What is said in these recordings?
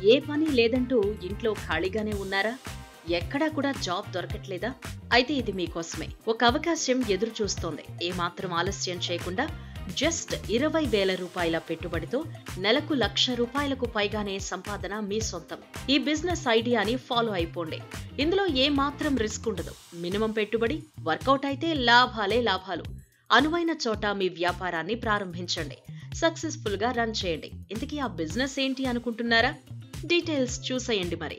ఏ పని లేదంటూ ఇంట్లో ఖాళీగానే ఉన్నారా ఎక్కడా కూడా జాబ్ దొరకట్లేదా అయితే ఇది మీకోసమే ఒక అవకాశం ఎదురు చూస్తోంది ఏమాత్రం ఆలస్యం చేయకుండా జస్ట్ ఇరవై వేల రూపాయల పెట్టుబడితో నెలకు లక్ష రూపాయలకు పైగానే సంపాదన మీ సొంతం ఈ బిజినెస్ ఐడియాని ఫాలో అయిపోండి ఇందులో ఏ మాత్రం రిస్క్ ఉండదు మినిమం పెట్టుబడి వర్కౌట్ అయితే లాభాలే లాభాలు అనువైన చోట మీ వ్యాపారాన్ని ప్రారంభించండి సక్సెస్ఫుల్ గా రన్ చేయండి ఇంతకీ ఆ బిజినెస్ ఏంటి అనుకుంటున్నారా డీటెయిల్స్ చూసేయండి మరి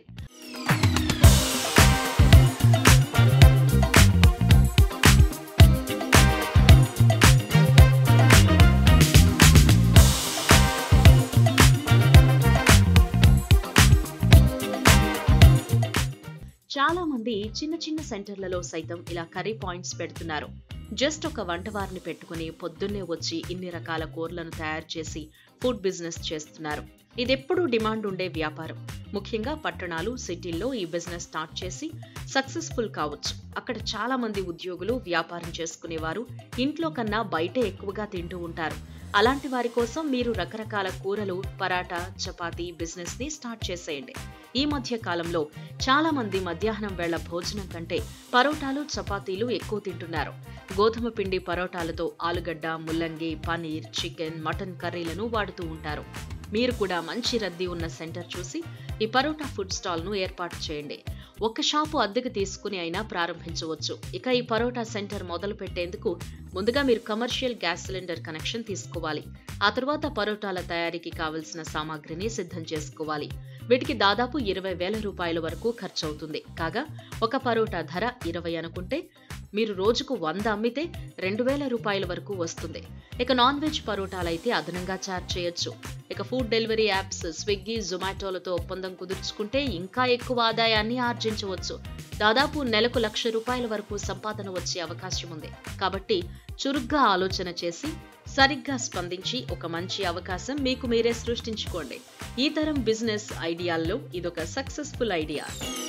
చాలా మంది చిన్న చిన్న సెంటర్లలో సైతం ఇలా కర్రీ పాయింట్స్ పెడుతున్నారు జస్ట్ ఒక వంటవారిని పెట్టుకుని పొద్దున్నే వచ్చి ఇన్ని రకాల కూరలను తయారు చేసి ఫుడ్ బిజినెస్ చేస్తున్నారు ఇదెప్పుడూ డిమాండ్ ఉండే వ్యాపారం ముఖ్యంగా పట్టణాలు సిటీల్లో ఈ బిజినెస్ స్టార్ట్ చేసి సక్సెస్ఫుల్ కావచ్చు అక్కడ చాలా మంది ఉద్యోగులు వ్యాపారం చేసుకునేవారు ఇంట్లో కన్నా బయటే ఎక్కువగా తింటూ ఉంటారు అలాంటి వారి కోసం మీరు రకరకాల కూరలు పరాటా చపాతీ బిజినెస్ ని స్టార్ట్ చేసేయండి ఈ మధ్య కాలంలో చాలా మంది మధ్యాహ్నం వేళ భోజనం కంటే పరోటాలు చపాతీలు ఎక్కువ తింటున్నారు గోధుమ పిండి పరోటాలతో ఆలుగడ్డ ముల్లంగి పనీర్ చికెన్ మటన్ కర్రీలను వాడుతూ ఉంటారు మీరు కూడా మంచి రద్దీ ఉన్న సెంటర్ చూసి ఈ పరోటా ఫుడ్ స్టాల్ ను ఏర్పాటు చేయండి ఒక షాపు అద్దెకు తీసుకుని అయినా ప్రారంభించవచ్చు ఇక ఈ పరోటా సెంటర్ మొదలు పెట్టేందుకు ముందుగా మీరు కమర్షియల్ గ్యాస్ సిలిండర్ కనెక్షన్ తీసుకోవాలి ఆ తర్వాత పరోటాల తయారీకి కావలసిన సామాగ్రిని సిద్ధం చేసుకోవాలి వీటికి దాదాపు ఇరవై వేల రూపాయల వరకు ఖర్చు అవుతుంది కాగా ఒక పరోటా ధర ఇరవై అనుకుంటే మీరు రోజుకు వంద అమ్మితే రెండు వేల రూపాయల వరకు వస్తుంది ఇక నాన్ వెజ్ పరోటాలైతే అదనంగా చార్జ్ చేయొచ్చు ఇక ఫుడ్ డెలివరీ యాప్స్ స్విగ్గీ జొమాటోలతో ఒప్పందం కుదుర్చుకుంటే ఇంకా ఎక్కువ ఆదాయాన్ని ఆర్జించవచ్చు దాదాపు నెలకు లక్ష రూపాయల వరకు సంపాదన వచ్చే అవకాశం ఉంది కాబట్టి చురుగ్గా ఆలోచన చేసి సరిగ్గా స్పందించి ఒక మంచి అవకాశం మీకు మీరే సృష్టించుకోండి ఈ తరం బిజినెస్ ఐడియాల్లో ఇదొక సక్సెస్ఫుల్ ఐడియా